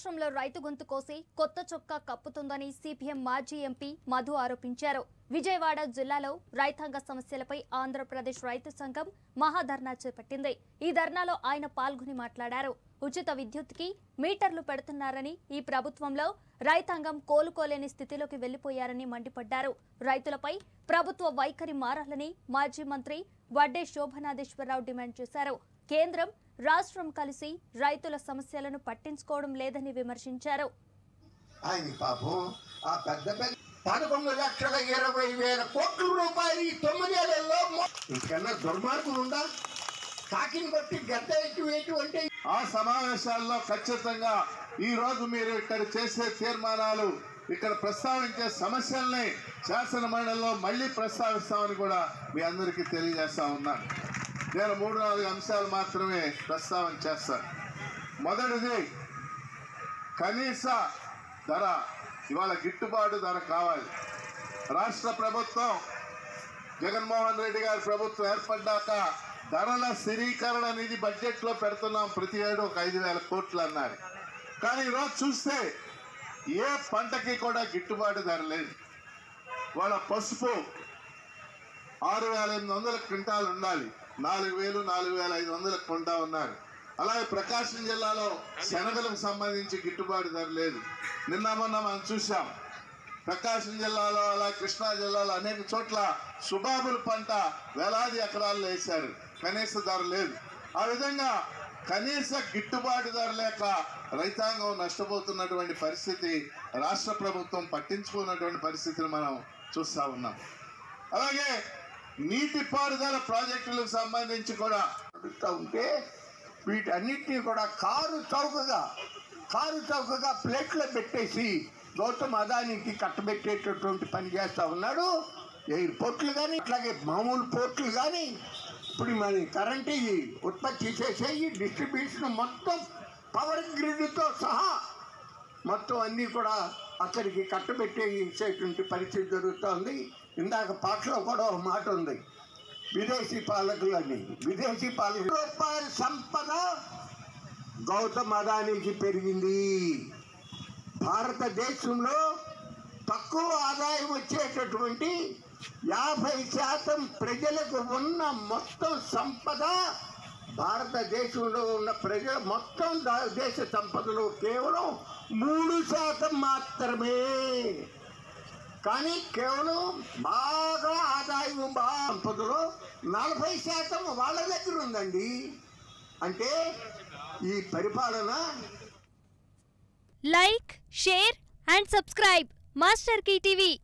రాష్ట్రంలో రైతు గొంతు కోసి కొత్త చొక్కా కప్పుతుందని సిపిఎం మాజీ ఎంపీ మధు ఆరోపించారు విజయవాడ జిల్లాలో రైతాంగ సమస్యలపై ఆంధ్రప్రదేశ్ రైతు సంఘం మహాధర్నా చేపట్టింది ఈ ధర్నాలో ఆయన పాల్గొని మాట్లాడారు ఉచిత విద్యుత్కి మీటర్లు పెడుతున్నారని ఈ ప్రభుత్వంలో రైతాంగం కోలుకోలేని స్థితిలోకి వెళ్లిపోయారని మండిపడ్డారు రైతులపై ప్రభుత్వ వైఖరి మారాలని మాజీ మంత్రి వడ్డే శోభనాథేశ్వరరావు డిమాండ్ చేశారు కేంద్రం రాష్ట్రం కలిసి రైతుల సమస్యలను పట్టించుకోవడం లేదని విమర్శించారు ఆయన పాపం ఆ పెద్ద పెద్ద పదకొండు లక్షల ఇరవై వేల కోట్ల రూపాయలు ఈ తొమ్మిదేళ్లలో మొ- ఇంకన్నా దుర్మార్గులు ఉందా కాకిని బట్టి గద్ద ఎక్కి వేయటం అంటే ఆ సమావేశాల్లో ఖచ్చితంగా ఈ రోజు మీరు ఇక్కడ చేసే తీర్మానాలు ఇక్కడ ప్రస్తావించే సమస్యల్ని శాసన మండలిలో మళ్ళీ ప్రస్తావిస్తామని కూడా మీ అందరికీ తెలియజేస్తా ఉన్నాను నేను మూడు నాలుగు అంశాలు మాత్రమే ప్రస్తావన చేస్తాను మొదటిది కనీస ధర ఇవాళ గిట్టుబాటు ధర కావాలి రాష్ట్ర ప్రభుత్వం జగన్మోహన్ రెడ్డి గారి ప్రభుత్వం ఏర్పడ్డాక ధరల స్థిరీకరణ నిధి బడ్జెట్లో పెడుతున్నాం ప్రతి ఏడు ఒక ఐదు వేల కోట్లు అన్నారు కానీ ఈరోజు చూస్తే ఏ పంటకి కూడా గిట్టుబాటు ధర లేదు వాళ్ళ పసుపు ఆరు వేల ఎనిమిది వందల క్వింటాలు ఉండాలి నాలుగు వేలు నాలుగు వేల ఐదు వందలకు కొంటా ఉన్నారు అలాగే ప్రకాశం జిల్లాలో శనగలకు సంబంధించి గిట్టుబాటు ధర లేదు నిన్న మొన్న మనం చూసాం ప్రకాశం జిల్లాలో అలా కృష్ణా జిల్లాలో అనేక చోట్ల సుబాబుల పంట వేలాది ఎకరాల్లో వేశారు కనీస ధర లేదు ఆ విధంగా కనీస గిట్టుబాటు ధర లేక రైతాంగం నష్టపోతున్నటువంటి పరిస్థితి రాష్ట్ర ప్రభుత్వం పట్టించుకున్నటువంటి పరిస్థితిని మనం చూస్తా ఉన్నాం అలాగే నీటిపారుదల ప్రాజెక్టులకు సంబంధించి కూడా నడుస్తూ ఉంటే వీటన్నిటినీ కూడా కారు చౌకగా కారు చౌకగా ప్లేట్లో పెట్టేసి గౌతమ్ అదానికి కట్టబెట్టేటటువంటి పని చేస్తూ ఉన్నాడు ఎయిర్పోర్ట్లు కానీ అట్లాగే మామూలు పోర్ట్లు కానీ ఇప్పుడు మన కరెంట్ ఇవి ఉత్పత్తి చేసేయి డిస్ట్రిబ్యూషన్ మొత్తం పవర్ గ్రిడ్తో సహా మొత్తం అన్నీ కూడా అక్కడికి కట్టబెట్టేసేటువంటి పరిస్థితి జరుగుతోంది ఇందాక పాటలో కూడా ఒక మాట ఉంది విదేశీ పాలకులు అని విదేశీ పాలకులు రూపాయల సంపద గౌతమ్ అదానికి పెరిగింది భారతదేశంలో తక్కువ ఆదాయం వచ్చేటటువంటి యాభై శాతం ప్రజలకు ఉన్న మొత్తం సంపద భారతదేశంలో ఉన్న ప్రజల మొత్తం దా- దేశ సంపదలో కేవలం మూడు శాతం మాత్రమే కానీ కేవలం బాగా ఆదాయం బాగా సంపదలో నలభై శాతం వాళ్ళ దగ్గర ఉందండి అంటే ఈ పరిపాలన like share and subscribe master TV